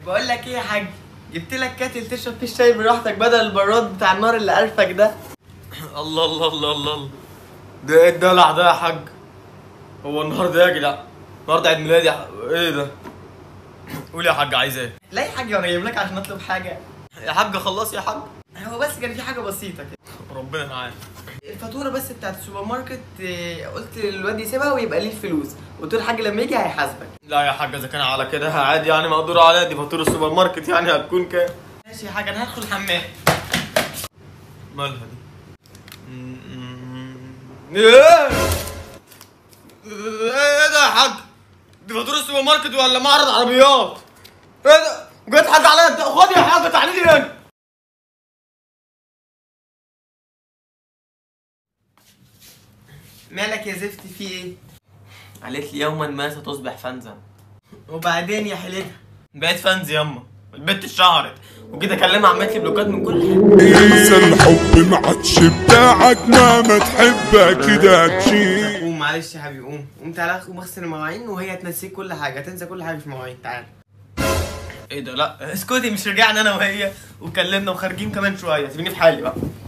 بقول لك ايه يا حاج جبت لك كاتل تشرب فيه الشاي براحتك بدل البراد بتاع النار اللي قرفك ده الله الله الله الله الله. ده ايه الدلع ده يا حاج هو النهارده يا جدع النهارده عيد ميلادي يا ح- ايه ده قول يا حاج عايز ايه لا يا حاج انا جايب لك عشان اطلب حاجه يا حاج خلاص يا حاج هو بس كان في حاجه بسيطه كده ربنا معاك الفاتوره بس بتاعت السوبر ماركت آه، قلت للواد يسيبها ويبقى ليه الفلوس قلت له الحاج لما يجي هيحاسبك لا يا حاج اذا كان على كده عادي يعني مقدور عليها دي فاتوره السوبر ماركت يعني هتكون كام ماشي يا حاج انا هدخل الحمام مالها دي ايه ايه ده يا حاج دي فاتوره السوبر ماركت ولا معرض عربيات ايه ده جت حاجه عليا انت خد يا حاج تعالي لي هنا مالك يا زفتي في ايه قالت لي يوما ما ستصبح فنزا وبعدين يا حلتها بقيت فانز ياما البنت اتشهرت وجيت اكلمها عملت لي بلوكات من كل حته انسى الحب ما عادش بتاعك مهما تحبها كده هتشيل قوم معلش يا حبيبي قوم قوم تعالى قوم اغسل المواعين وهي تنسيك كل حاجه تنسى كل حاجه في المواعين تعالى ايه ده لا اسكتي مش رجعنا انا وهي وكلمنا وخارجين كمان شويه سيبيني في حالي بقى